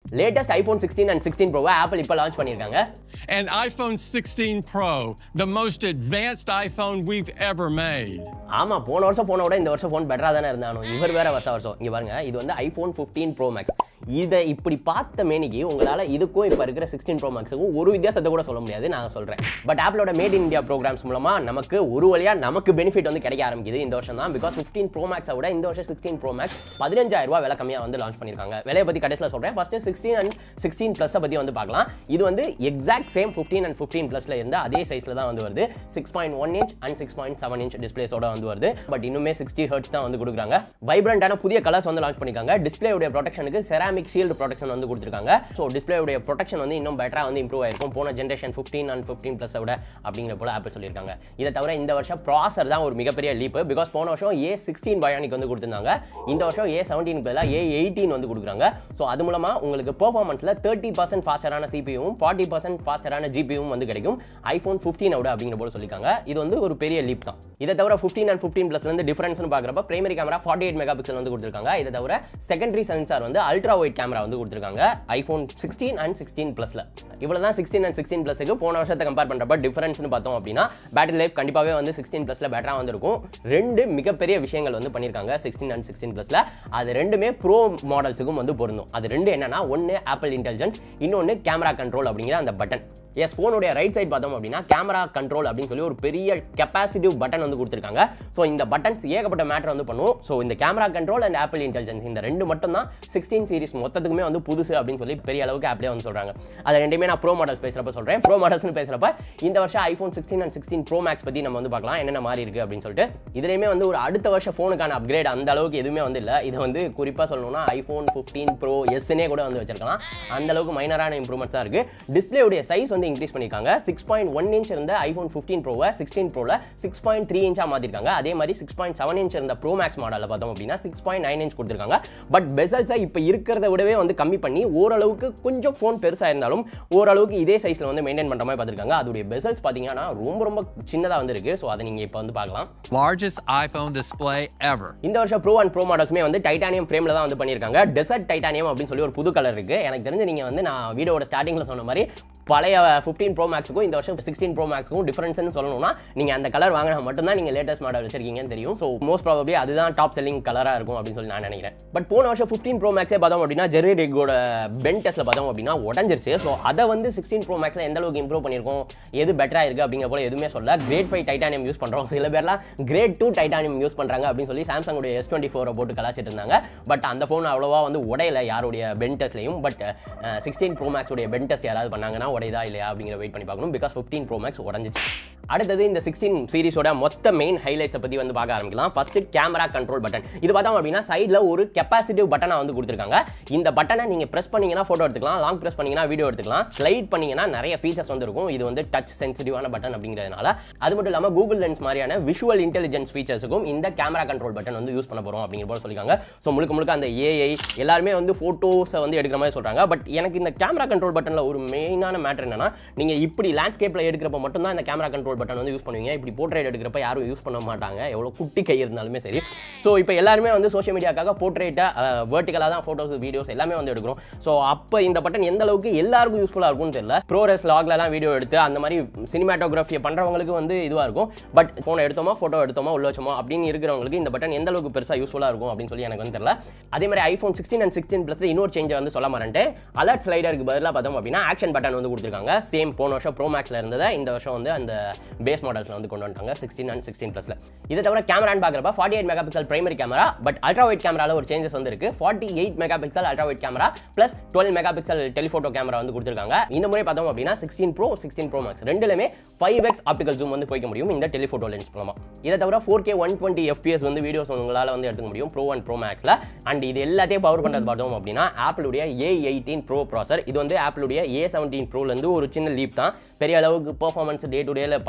Latest iPhone sixteen and sixteen ப்ரோவை Apple இப்போ launch பண்ணியிருக்காங்க And iPhone 16 Pro, the most advanced iPhone we've ever made. ஆமாம் போன வருஷம் ஃபோனை விட இந்த வருஷம் ஃபோன் பெட்டராக தானே இருந்தானோ இவர் வேற வருஷம் வருஷம் இங்கே பாருங்க இது வந்து ஐஃபோன் ஃபிஃப்டீன் ப்ரோ மேக்ஸ் இதை இப்படி பார்த்த மேனிக்கு உங்களால் இதுக்கும் இப்போ இருக்கிற சிக்ஸ்டீன் ப்ரோ மேக்ஸுக்கும் ஒரு வித்தியாசத்தை கூட சொல்ல முடியாது நான் சொல்கிறேன் பட் ஆப்பிளோட மேட் இன் இந்தியா ப்ரோக்ராம்ஸ் மூலமாக நமக்கு ஒரு வழியாக நமக்கு பெனிஃபிட் வந்து கிடைக்க ஆரம்பிக்குது இந்த வருஷம் தான் பிகாஸ் ஃபிஃப்டீன் ப்ரோ மேக்ஸை விட இந்த வருஷம் சிக்ஸ்டீன் ப்ரோ மேக்ஸ் பதினஞ்சாயிரம் ரூபாய் விலை கம்மியாக வந்து லான்ச் பண்ணியிருக்காங்க விலையை பற்றி கடைசியில் சொல்கிறேன் ஃபஸ்ட்டு சிக்ஸ்டீன் அண்ட் சிக்ஸ்டீன் ப்ளஸை பற்றி வந்து பார்க்கலாம் இது வந்து exact same fifteen and fifteen ப்ளஸில் இருந்த அதே சைஸில் தான் வந்து வருது six point one inch and six point seven inch டிஸ்பிளேஸோட வந்து வருது பட் இன்னுமே சிக்ஸ்டி ஹர்ட்ஸ் தான் வந்து கொடுக்குறாங்க வைப்ரண்டான புதிய கலர்ஸ் வந்து லான்ச் பண்ணிருக்காங்க டிஸ்பிளேவுடைய ப்ரொடெக்ஷனுக்கு செராமிக் ஷீல்டு ப்ரொடெக்ஷன் வந்து கொடுத்துருக்காங்க ஸோ டிஸ்பிளேவுடைய ப்ரொடெக்ஷன் வந்து இன்னும் பெட்டராக வந்து இம்ப்ரூவ் ஆயிருக்கும் போன generation fifteen and fifteen plus விட அப்படிங்கிற போல ஆப்பிள் சொல்லியிருக்காங்க இதை தவிர இந்த வருஷம் ப்ராசர் தான் ஒரு மிகப்பெரிய லீப் பிகாஸ் போன வருஷம் ஏ சிக்ஸ்டீன் பயானிக் வந்து கொடுத்துருந்தாங்க இந்த வருஷம் ஏ செவன்டீன் பதிலாக ஏ எயிட்டீன் வந்து கொடுக்குறாங்க ஸோ அது மூலமாக உங்களுக்கு பெர்ஃபார்மன்ஸில் தேர்ட்டி பர்சன்ட் ஃபாஸ்டரான சிபியும் ஃபார்ட்டி பர்சன்ட் ஃபாஸ்டரான ஜிபியும் வந்து கிடைக்கும் ஐஃபோன் ஃபிஃப்டீன் விட அப்படிங்கிற போல சொல்லியிருக்காங்க இது வந்து ஒரு பெரிய லீப் தான் இதை தவிர ஃபிஃப்டீன் அண்ட் ஃபிஃப்டீன் ப்ளஸ்லேருந்து டிஃபரன்ஸ்னு பார்க்குறப்ப primary camera forty eight megapixel வந்து கொடுத்துருக்காங்க இதை தவிர செகண்டரி சென்சார் வந்து அல்ட்ரா ஒயிட் கேமரா வந்து கொடுத்துருக்காங்க ஐஃபோன் சிக்ஸ்டீன் அண்ட் சிக்ஸ்டீன் ப்ளஸில் இவ்வளோ தான் சிக்ஸ்டீன் அண்ட் சிக்ஸ்டீன் ப்ளஸுக்கு போன வருஷத்தை கம்பேர் பண்ணுறப்ப டிஃபரன்ஸ்னு பார்த்தோம் அப்படின்னா பேட்டரி லைஃப் கண்டிப்பாகவே வந்து சிக்ஸ்டீன் ப்ளஸில் பெட்டராக வந்திருக்கும் ரெண்டு மிகப்பெரிய விஷயங்கள் வந்து பண்ணியிருக்காங்க சிக்ஸ்டீன் அண்ட் சிக்ஸ்டீன் ப்ளஸில் அது ரெண்டுமே ப்ரோ மாடல்ஸுக்கும் வந்து பொருந்தும் அது ரெண்டு என்னன்னா ஒன்று ஆப்பிள் இன்டெலிஜென்ஸ் இன்னொன்று கேமரா கண்ட்ரோல் அப்படிங்கிற அந்த பட்டன் எஸ் ஃபோனுடைய ரைட் சைடு பார்த்தோம் அப்படின்னா கேமரா கண்ட்ரோல் அப்படின்னு சொல்லி ஒரு பெரிய கெப்பாசிட்டிவ் பட்டன் வந்து கொடுத்துருக்காங்க ஸோ இந்த பட்டன்ஸ் ஏகப்பட்ட மேட்டர் வந்து பண்ணும் ஸோ இந்த camera control and Apple intelligence இந்த ரெண்டு மட்டும் தான் சிக்ஸ்டீன் சீரிஸ் மொத்தத்துக்குமே வந்து புதுசு அப்படின்னு சொல்லி பெரிய அளவுக்கு ஆப்லேயே வந்து சொல்கிறாங்க அது ரெண்டுமே நான் ப்ரோ மாடல்ஸ் பேசுகிறப்ப சொல்கிறேன் ப்ரோ மாடல்ஸ்னு பேசுகிறப்ப இந்த வருஷம் iPhone sixteen and sixteen pro max பற்றி நம்ம வந்து பார்க்கலாம் என்னென்ன மாறி இருக்குது அப்படின்னு சொல்லிட்டு இதுலேயுமே வந்து ஒரு அடுத்த வருஷம் ஃபோனுக்கான அப்கிரேட் அந்த அளவுக்கு எதுவுமே வந்து இல்லை இது வந்து குறிப்பாக சொல்லணும்னா ஐஃபோன் ஃபிஃப்டீன் ப்ரோ எஸ்னே கூட வந்து வச்சிருக்கலாம் அந்த அளவுக்கு மைனரான இம்ப்ரூவ்மெண்ட்ஸ் தான் இருக்குது டிஸ்பிளேவுடைய சைஸ் வந்து இன்க்ரீஸ் பண்ணியிருக்காங்க சிக்ஸ் பாயிண்ட் ஒன் இன்ச் இருந்த ஐஃபோன் ஃபிஃப்டீன் ப்ரோவை சிக்ஸ்டீன் ப்ரோவில் சிக்ஸ் பாயிண்ட் த்ரீ இன்ச்சாக மாற்றிருக்காங்க அதே மாதிரி சிக்ஸ் பாயிண்ட் செவன் இன்ச் இருந்த ப்ரோ மேக்ஸ் மாடலில் பார்த்தோம் அப்படின்னா சிக்ஸ் பாயிண்ட் நைன் இன்ச் கொடுத்துருக்காங்க பட் பெசல்ஸை இப்போ இருக்கிறத விடவே வந்து கம்மி பண்ணி ஓரளவுக்கு கொஞ்சம் ஃபோன் பெருசாக இருந்தாலும் ஓரளவுக்கு இதே சைஸில் வந்து மெயின்டைன் பண்ணுற மாதிரி பார்த்துருக்காங்க அதோடைய பெசல்ஸ் பார்த்தீங்கன்னா ரொம்ப ரொம்ப சின்னதாக வந்து இருக்கு ஸோ அதை நீங்கள் இப்போ வந்து பார்க்கலாம் Largest iPhone display ever. இந்த வருஷம் ப்ரோ அண்ட் ப்ரோ மாடல்ஸுமே வந்து டைட்டானியம் ஃப்ரேமில் தான் வந்து பண்ணியிருக்காங்க டெசர்ட் டைட்டானியம் அப்படின்னு சொல்லி ஒரு புது கலர் இருக்குது எனக்கு தெரிஞ்சு நீங்கள் வந்து நான் வீடியோட ஸ்டார்டிங்கில் சொன்ன மாதிரி பழைய ஃபிஃப்டீன் ப்ரோ மேக்ஸுக்கும் இந்த வருஷம் சிக்ஸ்டீன் ப்ரோ மேக்ஸுக்கும் டிஃபரன்ஸ்னு சொல்லணும்னா நீங்கள் அந்த கலர் வாங்கினா மட்டும்தான் நீங்கள் லேட்டஸ்ட் மாடல் வச்சிருக்கீங்கன்னு தெரியும் ஸோ மோஸ்ட் ப்ராபப்ளி அதுதான் டாப் செல்லிங் கலராக இருக்கும் அப்படின்னு சொல்லி நான் நினைக்கிறேன் பட் போன வருஷம் ஃபிஃப்டீன் ப்ரோ மேக்ஸே பார்த்தோம் அப்படின்னா ஜெர்ரி ரெக்கோட பென் டெஸ்ட்டில் பார்த்தோம் அப்படின்னா உடஞ்சிருச்சு ஸோ அதை வந்து சிக்ஸ்டீன் ப்ரோ மேக்ஸில் எந்த அளவுக்கு இம்ப்ரூவ் பண்ணியிருக்கோம் எது பெட்டராக இருக்குது அப்படிங்கிற போல எதுவுமே சொல்ல கிரேட் ஃபைவ் டைட்டானியம் யூஸ் பண்ணுறோம் சில பேர்லாம் கிரேட் டூ டைட்டானியம் யூஸ் பண்ணுறாங்க அப்படின்னு சொல்லி சாம்சங்குடைய எஸ் டுவெண்ட்டி ஃபோரை போட்டு கலாச்சிட்டு இருந்தாங்க பட் அந்த ஃபோன் அவ்வளோவா வந்து உடையல யாருடைய பென்டஸ்லையும் பட் சிக்ஸ்டீன் ப்ரோ மேக்ஸுடைய பென்டஸ் யாராவது பண்ணாங்கன்னா உடையதா இல்லையா அப்படிங்கிற வெயிட் பண்ணி பார்க்கணும் பிகாஸ் ஃபிஃப்டீன் ப்ரோ மேக்ஸ் உடஞ்சிச்சு அடுத்தது இந்த சிக்ஸ்டீன் சீரிஸோட மொத்த மெயின் ஹைலைட்ஸை பற்றி வந்து பார்க்க ஆரம்பிக்கலாம் ஃபர்ஸ்ட் கேமரா கண்ட்ரோல் பட்டன் இது பார்த்தோம் அப்படின்னா சைடில் ஒரு கெப்பாசிட்டிவ் பட்டனாக வந்து கொடுத்துருக்காங்க இந்த பட்டனை நீங்கள் ப்ரெஸ் பண்ணீங்கன்னா ஃபோட்டோ எடுத்துக்கலாம் லாங் ப்ரெஸ் பண்ணீங்கன்னா வீடியோ எடுத்துக்கலாம் ஸ்லைட் பண்ணீங்கன்னா நிறைய ஃபீச்சர்ஸ் வந்து இருக்கும் இது வந்து டச் சென்சிட்டிவான பட்டன் அப்படிங்கிறதுனால அது மட்டும் இல்லாமல் கூகுள் லென்ஸ் மாதிரியான விஷுவல் இன்டெலிஜென்ஸ் ஃபீச்சர்ஸுக்கும் இந்த கேமரா கண்ட்ரோல் பட்டன் வந்து யூஸ் பண்ண போகிறோம் அப்படிங்கிற போல சொல்லியிருக்காங்க ஸோ முழுக்க முழுக்க அந்த ஏஐ எல்லாருமே வந்து ஃபோட்டோஸை வந்து எடுக்கிற மாதிரி சொல்கிறாங்க பட் எனக்கு இந்த கேமரா கண்ட்ரோல் பட்டனில் ஒரு மெயினான மேட்டர் என்னன்னா நீங்கள் இப்படி லேண்ட்ஸ்கேப்பில் எடுக்கிறப்ப மட்டும் தான் இந்த கேமரா கண்ட்ரோல் பட்டன் வந்து யூஸ் பண்ணுவீங்க இப்படி போர்ட்ரேட் எடுக்கிறப்ப யாரும் யூஸ் பண்ண மாட்டாங்க எவ்வளோ குட்டி கை இருந்தாலுமே சரி ஸோ இப்போ எல்லாருமே வந்து சோஷியல் மீடியாக்காக போர்ட்ரேட்டை வேர்ட்டிக்கலாக தான் ஃபோட்டோஸ் வீடியோஸ் எல்லாமே வந்து எடுக்கிறோம் ஸோ அப்போ இந்த பட்டன் எந்த அளவுக்கு எல்லாருக்கும் யூஸ்ஃபுல்லாக இருக்கும்னு தெரியல ப்ரோரெஸ் லாக்லலாம் வீடியோ எடுத்து அந்த மாதிரி சினிமாட்டோகிராஃபியை பண்ணுறவங்களுக்கு வந்து இதுவாக இருக்கும் பட் ஃபோனை எடுத்தோமா ஃபோட்டோ எடுத்தோமா உள்ள வச்சோமா அப்படின்னு இருக்கிறவங்களுக்கு இந்த பட்டன் எந்த அளவுக்கு பெருசாக யூஸ்ஃபுல்லாக இருக்கும் அப்படின்னு சொல்லி எனக்கு வந்து தெரியல அதே மாதிரி ஐஃபோன் சிக்ஸ்டீன் அண்ட் சிக்ஸ்டீன் ப்ளஸில் இன்னொரு சேஞ்சை வந்து சொல்ல மாட்டேன் அலர்ட் ஸ்லைடருக்கு பதிலாக பார்த்தோம் அப்படின்னா ஆக்ஷன் பட்டன் வந்து கொடுத்துருக்காங்க சேம் போன வருஷம் ப்ரோ மேக்ஸில் இருந்ததை இந்த வருஷம் வந்து அந்த பேஸ் மாடல்ஸில் வந்து கொண்டு வந்துட்டாங்க சிக்ஸ்டீன் அண்ட் சிக்ஸ்டீன் ப்ளஸில் இதை தவிர கேமரான்னு பார்க்குறப்ப forty eight megapixel primary camera but ultra wide கேமராவில் ஒரு சேஞ்சஸ் வந்து இருக்கு forty eight megapixel ultra wide camera plus twelve megapixel telephoto camera வந்து கொடுத்துருக்காங்க இந்த முறை பார்த்தோம் அப்படின்னா sixteen pro sixteen pro max ரெண்டுலுமே ஃபைவ் எக்ஸ் ஆப்டிகல் ஜூம் வந்து போய்க்க முடியும் இந்த டெலிஃபோட்டோ லென்ஸ் மூலமா இதை தவிர four K one twenty FPS வந்து வீடியோஸ் உங்களால் வந்து எடுத்துக்க முடியும் ப்ரோ அண்ட் ப்ரோ மேக்ஸில் அண்ட் இது எல்லாத்தையும் பவர் பண்ணுறது பார்த்தோம் அப்படின்னா ஆப்பிளுடைய ஏ எயிட்டீன் ப்ரோ ப்ராசர் இது வந்து ஆப்பிளுடைய ஏ செவன்டீன் ப்ரோலேருந்து ஒரு சின்ன லீப் தான் பெரிய அளவுக்கு பெர்ஃபார்மன்ஸ் டே டு டேல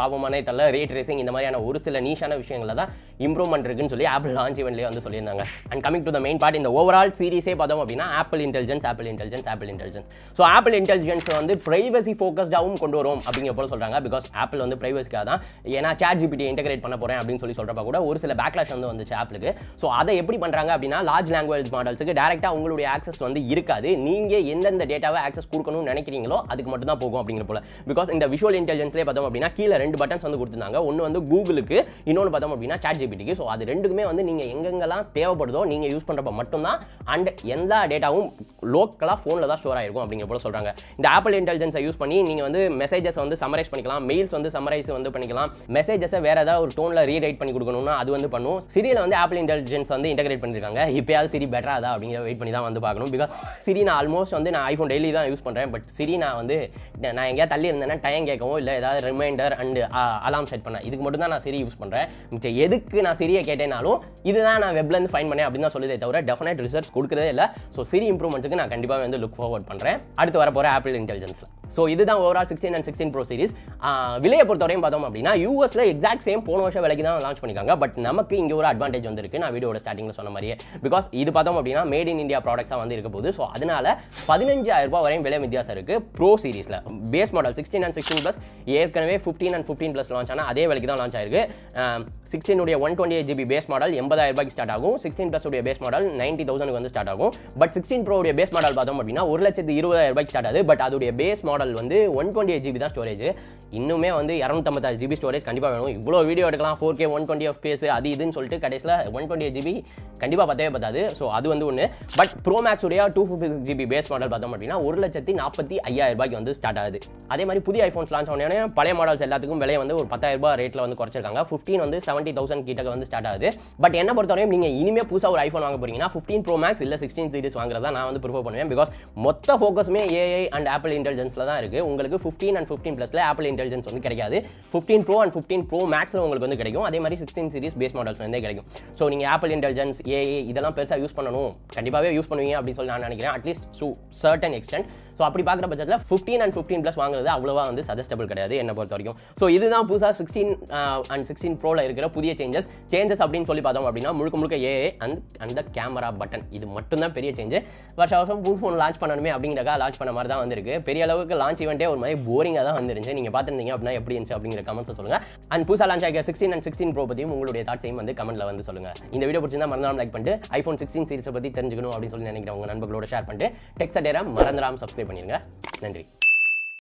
ஆகுமானே தெரியல ரேட் ரேசிங் இந்த மாதிரியான ஒரு சில நீஷான விஷயங்கள தான் இம்ப்ரூவ்மெண்ட் இருக்குன்னு சொல்லி ஆப்பிள் லான்ச் இவன்லேயே வந்து சொல்லியிருந்தாங்க and coming to the main part இந்த ஓவரால் சீரிஸே பார்த்தோம் அப்படின்னா Apple intelligence Apple intelligence Apple intelligence so Apple intelligence வந்து பிரைவசி ஃபோக்கஸ்டாகவும் கொண்டு வரும் அப்படிங்கிற போல சொல்கிறாங்க பிகாஸ் ஆப்பிள் வந்து பிரைவசிக்காக தான் ஏன்னா சேட் ஜிபிடி இன்டெகிரேட் பண்ண போகிறேன் அப்படின்னு சொல்லி சொல்கிறப்ப கூட ஒரு சில பேக்லாஷ் வந்து வந்துச்சு ஆப்பிளுக்கு ஸோ அதை எப்படி பண்ணுறாங்க அப்படின்னா லார்ஜ் லாங்குவேஜ் மாடல்ஸுக்கு டேரெக்டாக உங்களுடைய ஆக்சஸ் வந்து இருக்காது நீங்கள் எந்தெந்த டேட்டாவை ஆக்சஸ் கொடுக்கணும்னு நினைக்கிறீங்களோ அதுக்கு மட்டும் தான் போகும் அப்படிங்கிற போல பிகாஸ் இந்த விஷுவல் இன்டெலிஜென்ஸ்லேயே பார்த்தோம் அப்படின்னா கீழே ரெண்டு பட்டன்ஸ் வந்து கொடுத்துருந்தாங்க ஒன்று வந்து கூகுளுக்கு இன்னொன்று பார்த்தோம் அப்படின்னா சாட் ஜிபிடிக்கு ஸோ அது ரெண்டுக்குமே வந்து நீங்கள் எங்கெங்கெல்லாம் தேவைப்படுதோ நீங்கள் யூஸ் பண்ணுறப்ப மட்டும்தான் அண்ட் எல்லா டேட்டாவும் லோக்கலாக ஃபோனில் தான் ஸ்டோர் ஆயிருக்கும் அப்படிங்கிற போல சொல்கிறாங்க இந்த ஆப்பிள் இன்டெலிஜென்ஸை யூஸ் பண்ணி நீங்கள் வந்து மெசேஜஸ் வந்து சமரைஸ் பண்ணிக்கலாம் மெயில்ஸ் வந்து சமரைஸ் வந்து பண்ணிக்கலாம் மெசேஜஸை வேற ஏதாவது ஒரு டோனில் ரீரைட் பண்ணி கொடுக்கணும்னா அது வந்து பண்ணும் சிரியில் வந்து ஆப்பிள் இன்டெலிஜென்ஸ் வந்து இன்டெகிரேட் பண்ணியிருக்காங்க இப்போயாவது சிரி பெட்டரா அதா அப்படிங்கிற வெயிட் பண்ணி தான் வந்து பார்க்கணும் பிகாஸ் சிரி நான் ஆல்மோஸ்ட் வந்து நான் ஐஃபோன் டெய்லி தான் யூஸ் பண்ணுறேன் பட் சிரி நான் வந்து நான் எங்கேயா தள்ளி இருந்தேன்னா டைம் கேட்கவும் இல்லை ஏதாவது ரிமைண்டர் அண்ட் அலாம் செட் பண்ணேன் இதுக்கு மட்டும் தான் நான் சிரி யூஸ் பண்ணுறேன் மிச்சம் எதுக்கு நான் சிரியை கேட்டேனாலும் இதுதான் நான் வெப்லேருந்து ஃபைன் பண்ணேன் அப்படின்னு தான் சொல்லுதே தவிர டெஃபினட் ரிசர்ச் கொடுக்குறதே இல்லை ஸோ சிரி இம்ப்ரூவ்மெண்ட்டுக்கு நான் கண்டிப்பாக வந்து லுக் ஃபார்வர்ட் பண்ணுறேன் அடுத்து வர போகிற ஆப்பிள் இன்டெலிஜென்ஸில் ஸோ இதுதான் overall sixteen and sixteen pro series விலையை பொறுத்தவரையும் பார்த்தோம் அப்படின்னா யூஎஸ்ல எக்ஸாக்ட் சேம் போன வருஷம் விலைக்கு தான் லான்ச் பண்ணிருக்காங்க பட் நமக்கு இங்கே ஒரு அட்வான்டேஜ் வந்திருக்கு நான் வீடியோட ஸ்டார்டிங்கில் சொன்ன மாதிரியே பிகாஸ் இது பார்த்தோம் அப்படின்னா மேட் இன் இந்தியா ப்ராடக்ட்ஸாக வந்து இருக்க போகுது ஸோ அதனால பதினஞ்சாயிரம் ரூபாய் வரையும் விலை வித்தியாசம் இருக்கு ப்ரோ சீரிஸில் base model sixteen and sixteen plus ஏற்கனவே fifteen and fifteen plus launch ஆனால் அதே விலைக்கு தான் லான்ச் ஆயிருக்கு சிக்ஸ்டீனுடைய one twenty eight GB base model எண்பதாயிரம் ரூபாய்க்கு ஸ்டார்ட் ஆகும் சிக்ஸ்டீன் ப்ளஸ் உடைய பேஸ் மாடல் நைன்ட்டி தௌசண்ட்க்கு வந்து ஸ்டார்ட் ஆகும் பட் சிக்ஸ்டீன் ப்ரோடைய பேஸ் மாடல் பார்த்தோம் அப்படின்னா ஒரு லட்சத்து இருபதாயிரம் ரூபாய்க்கு ஸ்டார்ட் ஆகுது பட் அதோடைய பேஸ் மாடல் வந்து ஒன் டுவெண்ட்டி எயிட் ஜிபி தான் ஸ்டோரேஜ் இன்னுமே வந்து இரநூத்தம்பத்தாறு ஜிபி ஸ்டோரேஜ் கண்டிப்பாக வேணும் இவ்வளோ வீடியோ எடுக்கலாம் four K one twenty FPS அது இதுன்னு சொல்லிட்டு கடைசியில் ஒன் டுவெண்ட்டி ஜிபி கண்டிப்பாக பத்தவே பத்தாது ஸோ அது வந்து ஒன்று பட் ப்ரோ மேக்ஸ் உடைய two fifty six GB base model பார்த்தோம் அப்படின்னா ஒரு லட்சத்தி நாற்பத்தி ஐயாயிரம் ரூபாய்க்கு வந்து ஸ்டார்ட் ஆகுது அதே மாதிரி புதிய ஐஃபோன்ஸ் லான்ச் ஆனோடனே பழைய மாடல்ஸ் எல்லாத்துக்கும் விலை வந்து ஒரு பத்தாயிரம் ரூபாய் ரேட்டில் வந்து குறைச்சிருக்காங்க ஃபிஃப்டீன் வந்து செவன்ட்டி தௌசண்ட் கிட்ட வந்து ஸ்டார்ட் ஆகுது பட் என்ன பொறுத்தவரையும் நீங்கள் இனிமே புதுசாக ஒரு ஐஃபோன் வாங்க போறீங்கன்னா ஃபிஃப்டீன் ப்ரோ மேக்ஸ் இல்லை சிக்ஸ்டீன் சீரிஸ் வாங்குறதா நான் வந்து ப்ரிஃபர் பண்ணுவேன் பிகாஸ் மொத்த ஃபோக்கஸுமே ஏஐ அண்ட் ஆப்பிள் இன்டெலிஜென்ஸில் தான் இருக்குது உங்களுக்கு ஃபிஃப்டீன் அண்ட் ஃபிஃப்டீன் ப்ளஸில் ஆப்பிள் இன்டெலிஜென்ஸ் வந்து கிடைக்காது fifteen pro and fifteen pro மேக்ஸில் உங்களுக்கு வந்து கிடைக்கும் அதே மாதிரி சிக்ஸ்டீன் சீரிஸ் பேஸ் மாடல்ஸ் வந்து கிடைக்கும் ஸோ நீங்கள் ஆப்பிள் இன்டெலிஜென்ஸ் ஏஐ இதெல்லாம் பெருசாக யூஸ் பண்ணணும் கண்டிப்பாகவே யூஸ் பண்ணுவீங்க அப்படின்னு சொல்லி நான் நினைக்கிறேன் at least so certain extent so அப்படி பார்க்குற பட்சத்தில் ஃபிஃப்டீன் அண்ட் ஃபிஃப்டீன் ப்ளஸ் வாங்குறது அவ்வளோவா வந்து சஜஸ்டபிள் கிடையாது என்ன பொறுத்த வரைக்கும் ஸோ இதுதான் புதுசாக சிக்ஸ்டீன் அண்ட் சிக்ஸ்டீன் ப்ரோவில் இருக்கிற புதிய சேஞ்சஸ் சேஞ்சஸ் அப்படின்னு சொல்லி பார்த்தோம் அப்படின்னா முழுக்க முழுக்க ஏஏ அண்ட் அந்த கேமரா பட்டன் இது மட்டும்தான் பெரிய சேஞ்ச் வருஷ வருஷம் புது ஃபோன் லான்ச் பண்ணணுமே அப்படிங்கிறக்கா லான்ச் பண்ண மாதிரி தான் வந்திருக்கு பெரிய அளவுக்கு லான்ச் ஈவெண்ட்டே ஒரு மாதிரி போரிங்காக தான் வந்துருந்துச்சு நீங்கள் பார்த்துருந்தீங்க அப்படின்னா எப்படி இருந்துச்சு அப்படிங்கிற கமெண்ட்ஸ் சொல்லுங்கள் அண்ட் புதுசாக லான்ச் ஆகிய சிக்ஸ்டீன் அண்ட் சிக்ஸ்டீன் ப்ரோ பற்றியும் உங்களுடைய தாட்ஸையும் வந்து கமெண்ட்டில் வந்து சொல்லுங்கள் இந்த வீடியோ பிடிச்சிருந்தா மறந்துடாம லைக் பண்ணிட்டு ஐஃபோன் சிக்ஸ்டீன் சீரிஸை பற்றி தெரிஞ்சுக்கணும் அப்படின்னு சொல்லி நினைக்கிறவங்க நண்பர்களோட ஷேர் பண்ணிட்டு டெக்ஸ்ட் டேரா மறந்துடாம சப்ஸ்கிரைப் பண்ணிருங்க நன்றி